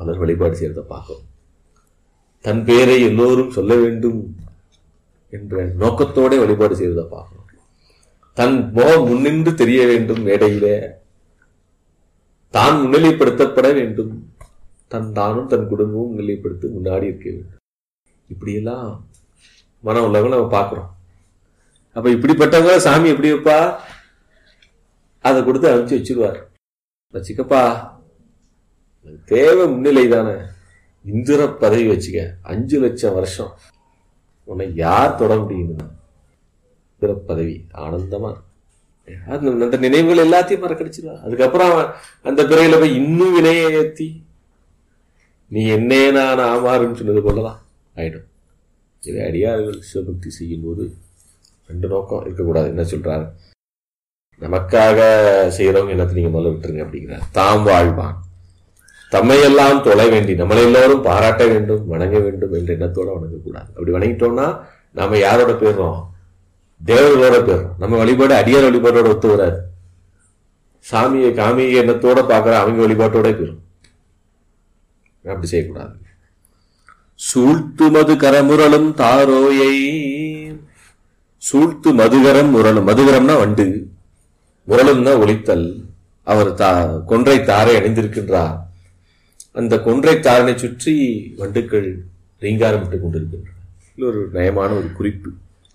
பலர் வழிபாடு செய்யறதை பார்க்கிறோம் தன் பேரை எல்லோரும் சொல்ல வேண்டும் என்ற நோக்கத்தோட வழிபாடு செய்வதை பார்க்கிறோம் தன் முகம் முன்னின்று தெரிய வேண்டும் மேடையிலே தான் முன்னிலைப்படுத்தப்பட வேண்டும் தன் தானும் தன் குடும்பமும் முன்னிலைப்படுத்தி முன்னாடி இருக்க வேண்டும் இப்படியெல்லாம் மன உள்ளவங்க நம்ம பார்க்கிறோம் அப்ப இப்படிப்பட்டவங்க சாமி எப்படி வைப்பா அதை கொடுத்து அனுப்பிச்சு வச்சிருவார் வச்சுக்கப்பா உனக்கு தேவை முன்னிலை தானே இந்திர பதவி வச்சுக்க அஞ்சு லட்சம் வருஷம் உன்னை யார் தொட முடியும்னா இந்திர பதவி ஆனந்தமா அது அந்த நினைவுகள் எல்லாத்தையும் மறக்கடிச்சிருவா அதுக்கப்புறம் அவன் அந்த பிறையில போய் இன்னும் வினையை ஏத்தி நீ என்னே நான் ஆமாறுன்னு சொன்னது போலதான் ஆயிடும் இதை அடியார்கள் சிவபக்தி செய்யும்போது ரெண்டு நோக்கம் இருக்கக்கூடாது என்ன சொல்றாரு நமக்காக செய்யறவங்க என்னத்தை நீங்க முதல்ல விட்டுருங்க அப்படிங்கிறார் தாம் வாழ்வான் தம்மையெல்லாம் தொலை வேண்டி நம்மளை எல்லோரும் பாராட்ட வேண்டும் வணங்க வேண்டும் என்ற எண்ணத்தோட வணங்கக்கூடாது அப்படி வணங்கிட்டோம்னா நாம யாரோட போயிடுறோம் தேவர்களோட போயிடுறோம் நம்ம வழிபாடு அடியார் வழிபாட்டோட ஒத்து வராது சாமியை காமிய எண்ணத்தோட பார்க்குற அவங்க வழிபாட்டோட போயிடும் அப்படி செய்யக்கூடாது சூழ்த்து மது கரமுரலும் தாரோயை சூழ்த்து மதுகரம் முரளும் மதுகரம்னா வண்டு முரளும்னா ஒளித்தல் அவர் தா கொன்றை தாரை அணிந்திருக்கின்றார் அந்த கொன்றை தாரனை சுற்றி வண்டுக்கள் ரீங்காரமிட்டுக் கொண்டிருக்கின்றன இது ஒரு நயமான ஒரு குறிப்பு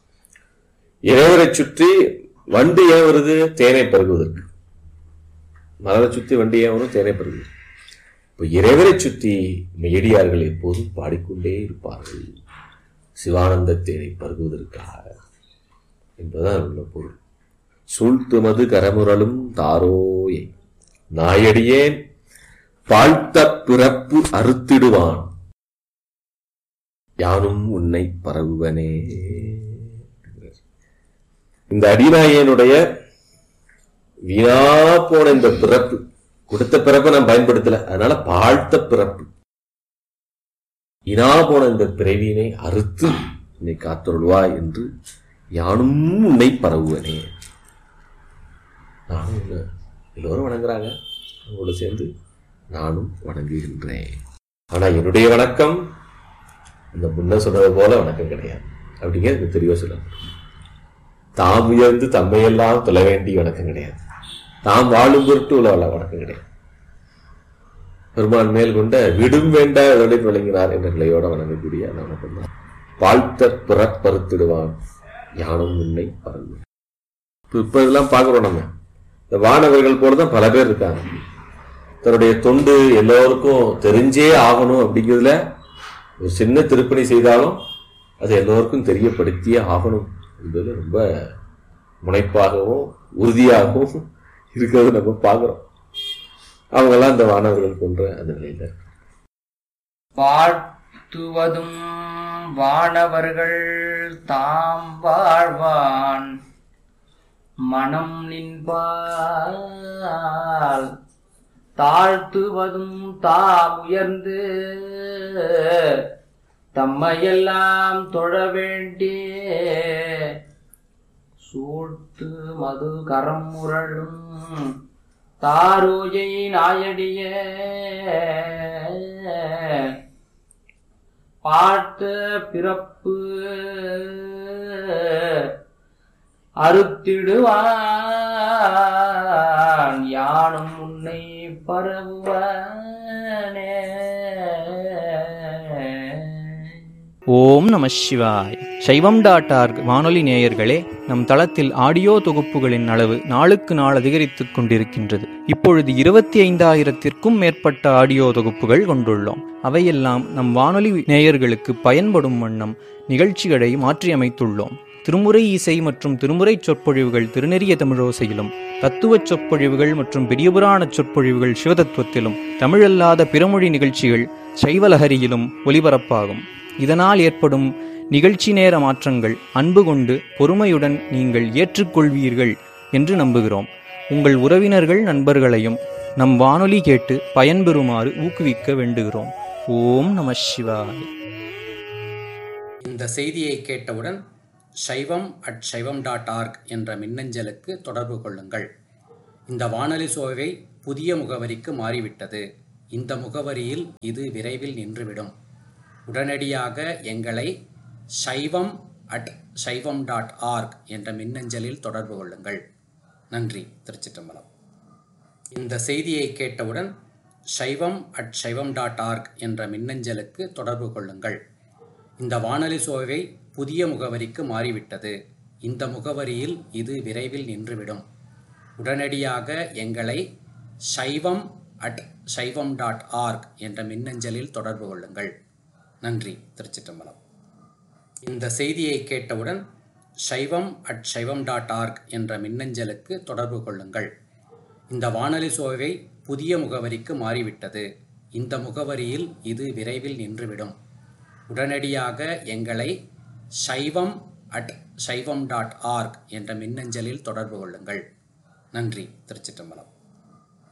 இறைவரை சுற்றி வண்டு ஏன் வருது தேனை பருகுவதற்கு மலரை சுற்றி வண்டு ஏன் வரும் தேனை பருகுவது இப்போ இறைவரை சுற்றி மெயடியார்கள் எப்போதும் பாடிக்கொண்டே இருப்பார்கள் சிவானந்த தேனை பருகுவதற்காக என்பதுதான் உள்ள பொருள் சூழ்த்துமது கரமுரலும் தாரோயை நாயடியேன் வாழ்த்த பிறப்பு அறுத்திடுவான் யானும் உன்னை பரவுவனே இந்த அடிநாயனுடைய வீணா போன இந்த பிறப்பு கொடுத்த பிறப்பை நான் பயன்படுத்தல அதனால பாழ்த்த பிறப்பு இனா போன இந்த பிறவியினை அறுத்து என்னை காத்தருள்வா என்று யானும் உன்னை பரவுவனே நானும் உன்னை எல்லோரும் வணங்குறாங்க அவங்களோட சேர்ந்து நானும் வணங்குகின்றேன் ஆனா என்னுடைய வணக்கம் இந்த முன்ன சொன்னது போல வணக்கம் கிடையாது அப்படிங்கிறது தெளிவா சொல்லணும் தாம் உயர்ந்து தம்மையெல்லாம் தொலை வேண்டிய வணக்கம் கிடையாது தாம் வாழும் பொருட்டு உள்ள வணக்கம் கிடையாது பெருமான் மேல் கொண்ட விடும் வேண்ட வெளி விளங்கினார் என்ற நிலையோட வணங்கக்கூடிய அந்த வணக்கம் தான் வாழ்த்த பிறப்பறுத்திடுவான் யானும் உன்னை பறந்து இப்ப இதெல்லாம் பார்க்கிறோம் நம்ம இந்த வானவர்கள் போலதான் பல பேர் இருக்காங்க தன்னுடைய தொண்டு எல்லோருக்கும் தெரிஞ்சே ஆகணும் அப்படிங்கிறதுல ஒரு சின்ன திருப்பணி செய்தாலும் அது எல்லோருக்கும் தெரியப்படுத்தியே ஆகணும் என்பது ரொம்ப முனைப்பாகவும் உறுதியாகவும் இருக்கிறது நம்ம பார்க்கிறோம் அவங்கெல்லாம் இந்த வானவர்கள் போன்ற அந்த நிலையில வாழ்த்துவதும் வானவர்கள் தாம் வாழ்வான் மனம் நின்பால் தாழ்த்துவதும் தாம் உயர்ந்து தம்மையெல்லாம் தொழ வேண்டிய சூழ்த்து மது கரம் முரளும் தாரோயை நாயடிய பாட்டு பிறப்பு அறுத்திடுவான் யானும் உன்னை பரவுவனே ஓம் நம சிவாய் சைவம் டாட் ஆர்க் வானொலி நேயர்களே நம் தளத்தில் ஆடியோ தொகுப்புகளின் அளவு நாளுக்கு நாள் அதிகரித்துக் கொண்டிருக்கின்றது இப்பொழுது இருபத்தி ஐந்தாயிரத்திற்கும் மேற்பட்ட ஆடியோ தொகுப்புகள் கொண்டுள்ளோம் அவையெல்லாம் நம் வானொலி நேயர்களுக்கு பயன்படும் வண்ணம் நிகழ்ச்சிகளை மாற்றியமைத்துள்ளோம் திருமுறை இசை மற்றும் திருமுறை சொற்பொழிவுகள் திருநெறிய தமிழோசையிலும் தத்துவச் சொற்பொழிவுகள் மற்றும் பெரியபுராண சொற்பொழிவுகள் சிவதத்துவத்திலும் தமிழல்லாத பிறமொழி நிகழ்ச்சிகள் சைவலஹரியிலும் ஒலிபரப்பாகும் இதனால் ஏற்படும் நிகழ்ச்சி நேர மாற்றங்கள் அன்பு கொண்டு பொறுமையுடன் நீங்கள் ஏற்றுக்கொள்வீர்கள் என்று நம்புகிறோம் உங்கள் உறவினர்கள் நண்பர்களையும் நம் வானொலி கேட்டு பயன்பெறுமாறு ஊக்குவிக்க வேண்டுகிறோம் ஓம் நம சிவாய் இந்த செய்தியை கேட்டவுடன் சைவம் அட் சைவம் டாட் ஆர்க் என்ற மின்னஞ்சலுக்கு தொடர்பு கொள்ளுங்கள் இந்த வானொலி சோவை புதிய முகவரிக்கு மாறிவிட்டது இந்த முகவரியில் இது விரைவில் நின்றுவிடும் உடனடியாக எங்களை சைவம் அட் சைவம் டாட் ஆர்க் என்ற மின்னஞ்சலில் தொடர்பு கொள்ளுங்கள் நன்றி திருச்சிற்றம்பலம் இந்த செய்தியை கேட்டவுடன் சைவம் அட் சைவம் டாட் ஆர்க் என்ற மின்னஞ்சலுக்கு தொடர்பு கொள்ளுங்கள் இந்த வானொலி சோவை புதிய முகவரிக்கு மாறிவிட்டது இந்த முகவரியில் இது விரைவில் நின்றுவிடும் உடனடியாக எங்களை சைவம் அட் சைவம் டாட் ஆர்க் என்ற மின்னஞ்சலில் தொடர்பு கொள்ளுங்கள் நன்றி திருச்சிற்றம்பலம் இந்த செய்தியை கேட்டவுடன் சைவம் அட் சைவம் டாட் ஆர்க் என்ற மின்னஞ்சலுக்கு தொடர்பு கொள்ளுங்கள் இந்த வானொலி சோவை புதிய முகவரிக்கு மாறிவிட்டது இந்த முகவரியில் இது விரைவில் நின்றுவிடும் உடனடியாக எங்களை சைவம் அட் சைவம் டாட் ஆர்க் என்ற மின்னஞ்சலில் தொடர்பு கொள்ளுங்கள் நன்றி திருச்சிற்றம்பலம்